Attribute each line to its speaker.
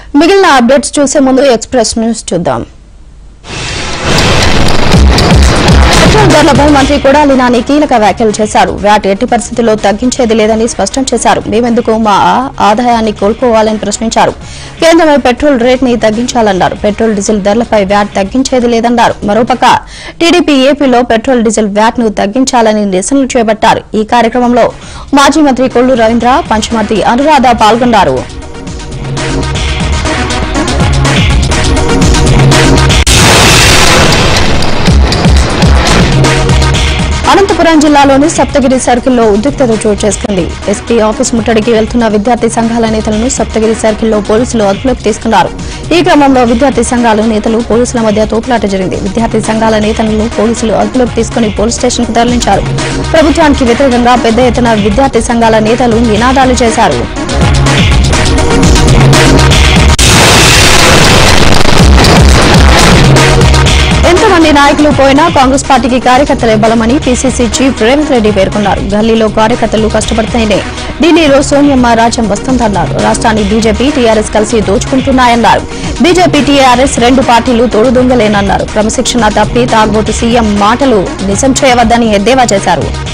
Speaker 1: మిగిలిన అప్డేట్స్ చూసే ముందు ఎక్స్ప్రెస్ న్యూస్ చూద్దాం పెట్రోల్ ధరలపై మంత్రి కొడాలి నాని కీలక వ్యాఖ్యలు చేశారు వ్యాట్ ఎట్టి పరిస్థితుల్లో తగ్గించేది లేదని స్పష్టం చేశారు మేమెందుకు మా ఆదాయాన్ని కోల్పోవాలని ప్రశ్నించారు కేంద్రమై పెట్రోల్ రేట్ ని తగ్గించాలన్నారు పెట్రోల్ డీజిల్ ధరలపై వ్యాట్ తగ్గించేది లేదన్నారు మరోపక్క టీడీపీ ఏపీలో పెట్రోల్ డీజిల్ వ్యాట్ ను తగ్గించాలని నిరసనలు చేపట్టారు ఈ కార్యక్రమంలో మాజీ మంత్రి కొల్లు రవీంద్ర పంచమతి అనురాధ పాల్గొన్నారు అనంతపురం జిల్లాలోని సప్తగిరి సర్కిల్లో ఉద్రిక్తత చోటు చేసుకుంది ఎస్పీ ఆఫీస్ ముట్టడికి వెళ్తున్న విద్యార్థి సంఘాల నేతలను సప్తగిరి సర్కిల్లో పోలీసులు అదుపులోకి తీసుకున్నారు ఈ క్రమంలో విద్యార్థి సంఘాల నేతలు పోలీసుల మధ్య తోపులాట జరిగింది విద్యార్థి సంఘాల నేతలను పోలీసులు అదుపులోకి తీసుకుని పోలీస్ స్టేషన్ కు తరలించారు ప్రభుత్వానికి వ్యతిరేకంగా పెద్ద ఎత్తున విద్యార్థి సంఘాల నేతలు నినాదాలు చేశారు ఎంతమంది నాయకులు పోయినా కాంగ్రెస్ పార్టీకి కార్యకర్తలే బలమని పీసీసీ చీఫ్ రేవంత్ రెడ్డి పేర్కొన్నారు గల్లీలో కార్యకర్తలు కష్టపడితేనే ఢిల్లీలో సోనియమ్మ రాజ్యం వస్తుందన్నారు రాష్ట్రాన్ని బీజేపీ టీఆర్ఎస్ కలిసి దోచుకుంటున్నాయన్నారు బీజేపీ టీఆర్ఎస్ రెండు పార్టీలు తోడుదొంగలేనన్నారు క్రమశిక్షణ తప్పి తాగోటు సీఎం మాటలు నిజం చేయవద్దని ఎద్దేవా చేశారు